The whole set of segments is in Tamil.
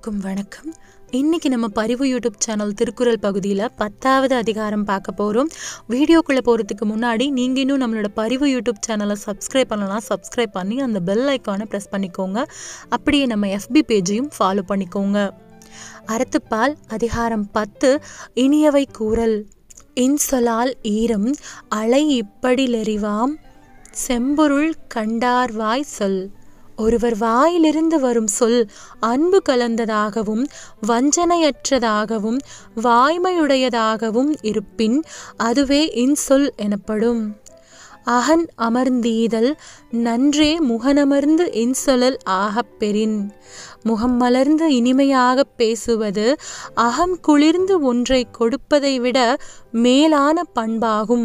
அனைவருக்கும் வணக்கம் இன்னைக்கு நம்ம பரிவு யூடியூப் சேனல் திருக்குறள் பகுதியில் பத்தாவது அதிகாரம் பார்க்க போகிறோம் வீடியோக்குள்ளே போகிறதுக்கு முன்னாடி நீங்கள் இன்னும் நம்மளோட பரிவு யூடியூப் சேனலை சப்ஸ்கிரைப் பண்ணலாம் சப்ஸ்கிரைப் பண்ணி அந்த பெல் ஐக்கானை ப்ரெஸ் பண்ணிக்கோங்க அப்படியே நம்ம எஃபி பேஜையும் ஃபாலோ பண்ணிக்கோங்க அறத்துப்பால் அதிகாரம் பத்து இனியவை கூறல் இன்சொலால் ஈரம் அலை இப்படிலெறிவாம் செம்பொருள் கண்டார்வாய் சொல் ஒருவர் வாயிலிருந்து வரும் சொல் அன்பு கலந்ததாகவும் வஞ்சனையற்றதாகவும் வாய்மையுடையதாகவும் இருப்பின் அதுவே இன்சொல் எனப்படும் அகன் அமர்ந்தீதல் நன்றே முகனமர்ந்து இன்சொலல் ஆகப் பெறின் முகம் மலர்ந்து இனிமையாகப் பேசுவது அகம் குளிர்ந்து ஒன்றை கொடுப்பதை விட மேலான பண்பாகும்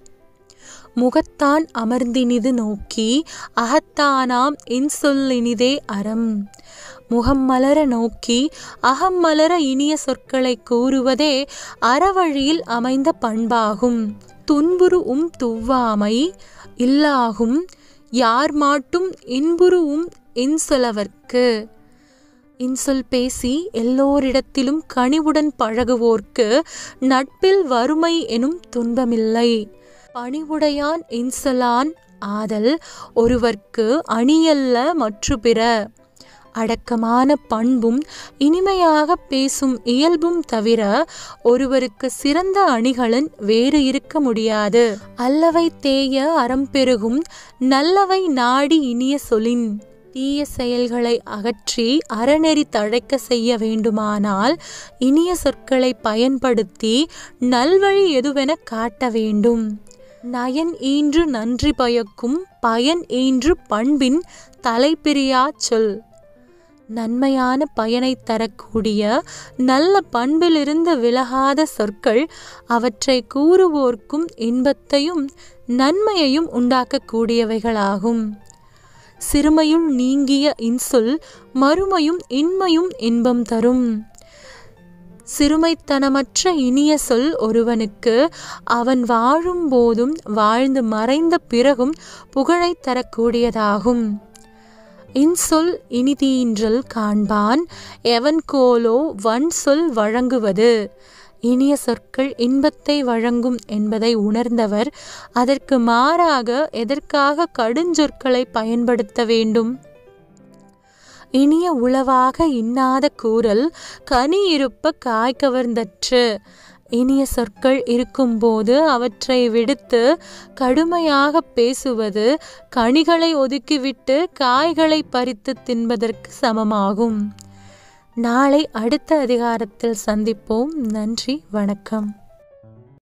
முகத்தான் அமர்ந்தினிது நோக்கி அகத்தானாம் இன்சொல்லினிதே அறம் முகம் மலர நோக்கி அகம் மலர இனிய சொற்களை கூறுவதே அறவழியில் அமைந்த பண்பாகும் துன்புறு உம் துவ்வாமை இல்லாகும் யார் மாட்டும் இன்புறு உம் இன்சொலவர்க்கு இன்சொல் பேசி எல்லோரிடத்திலும் கனிவுடன் பழகுவோர்க்கு நட்பில் வறுமை எனும் துன்பமில்லை பணிவுடையான் இன்சொலான் ஆதல் ஒருவர்க்கு அணியல்ல மற்று பிற அடக்கமான பண்பும் இனிமையாக பேசும் இயல்பும் தவிர ஒருவருக்கு சிறந்த அணிகளன் வேறு இருக்க முடியாது அல்லவை தேய அறம் பெருகும் நல்லவை நாடி இனிய சொலின் தீய செயல்களை அகற்றி அறநெறி தழைக்க செய்ய வேண்டுமானால் இனிய சொற்களை பயன்படுத்தி நல்வழி எதுவென காட்ட வேண்டும் நயன் ஈன்று நன்றி பயக்கும் பயன் ஈன்று பண்பின் தலைப்பிரியா சொல் நன்மையான பயனை தரக்கூடிய நல்ல பண்பிலிருந்து விலகாத சொற்கள் அவற்றை கூறுவோர்க்கும் இன்பத்தையும் நன்மையையும் உண்டாக்கக்கூடியவைகளாகும் சிறுமையுள் நீங்கிய இன்சொல் மறுமையும் இன்மையும் இன்பம் தரும் சிறுமைத்தனமற்ற இனிய சொல் ஒருவனுக்கு அவன் வாழும் போதும் வாழ்ந்து மறைந்த பிறகும் புகழை தரக்கூடியதாகும் இன்சொல் இனிதீன்றல் காண்பான் எவன் கோலோ வன் சொல் வழங்குவது இனிய சொற்கள் இன்பத்தை வழங்கும் என்பதை உணர்ந்தவர் அதற்கு மாறாக எதற்காக கடுஞ்சொற்களை பயன்படுத்த வேண்டும் இனிய உளவாக இன்னாத கூறல் கனி இருப்ப காய் கவர்ந்தற்று இனிய சொற்கள் இருக்கும்போது அவற்றை விடுத்து கடுமையாக பேசுவது கனிகளை ஒதுக்கிவிட்டு காய்களை பறித்து தின்பதற்கு சமமாகும் நாளை அடுத்த அதிகாரத்தில் சந்திப்போம் நன்றி வணக்கம்